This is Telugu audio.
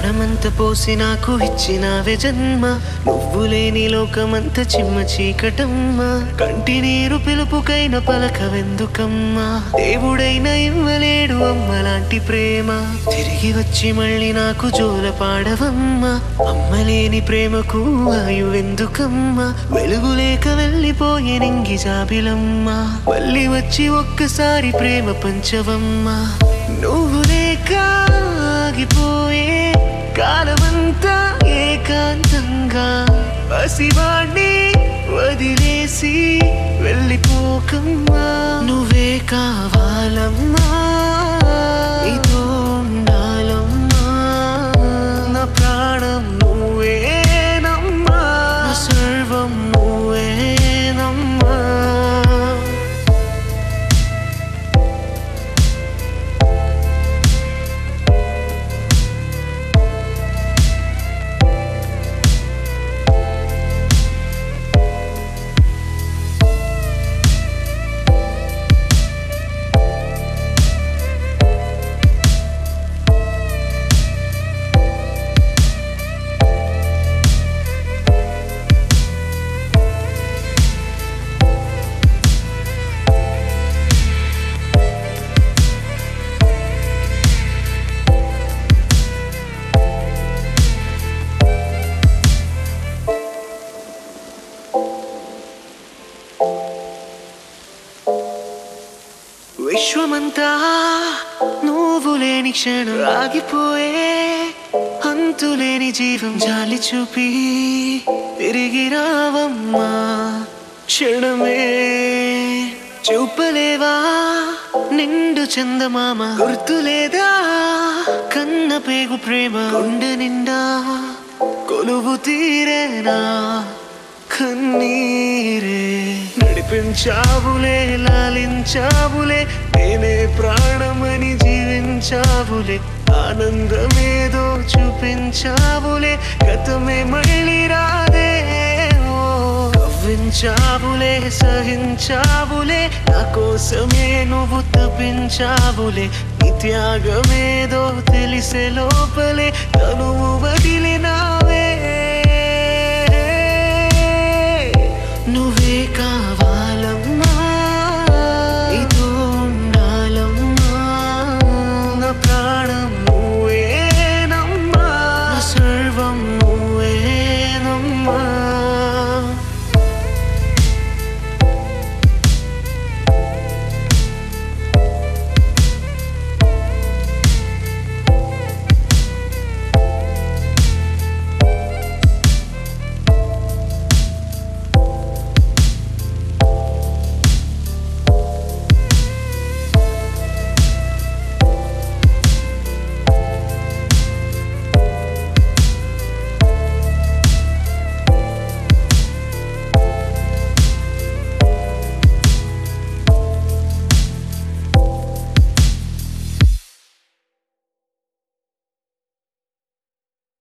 ప్రాణమంత పోసి నాకు ఇచ్చినావే జన్మ నువ్వు లేని లోకమంత చిమ్మ చీకటమ్మా కంటి నీరు పిలుపుకైన పలకవెందుకమ్మా దేవుడైన ఇవ్వలేడు అమ్మ లాంటి ప్రేమ తిరిగి వచ్చి మళ్ళీ నాకు జోల పాడవమ్మా అమ్మ లేని ప్రేమకు ఆయువెందుకమ్మా వెలుగు లేక వెళ్ళిపోయే నింగి జాబిలమ్మా మళ్ళీ వచ్చి ఒక్కసారి ప్రేమ పంచవమ్మా నువ్వు లేక ఆగిపోయే కాలమంతా ఏకాంతంగా పసివాణ్ణి వదిలేసి వెళ్ళిపోకమ్మా నువ్వే కావాలమ్మా నీతో ఉండాలమ్మా నా ప్రాణం నువ్వేనమ్మా నా సర్వం నువ్వేనమ్మా విశ్వమంతా నువ్వు లేని క్షణం ఆగిపోయే అంతులేని జీవం జాలి చూపి తిరిగి రావమ్మా క్షణమే చూపలేవా నిండు చందమామ గుర్తులేదా కన్న పేగు ప్రేమ గుండె నిండా కొలువు తీరేనా కన్నీరే నడిపించావులే లాలించావులే నేనే ప్రాణమని జీవించావులే ఆనందమేదో చూపించావులే గతమే మళ్ళీ రాదే ఓ కవ్వించావులే సహించావులే నా కోసమే నువ్వు తప్పించావులే నీ త్యాగమేదో తెలిసే లోపలే తనువు వదిలినావే నువ్వు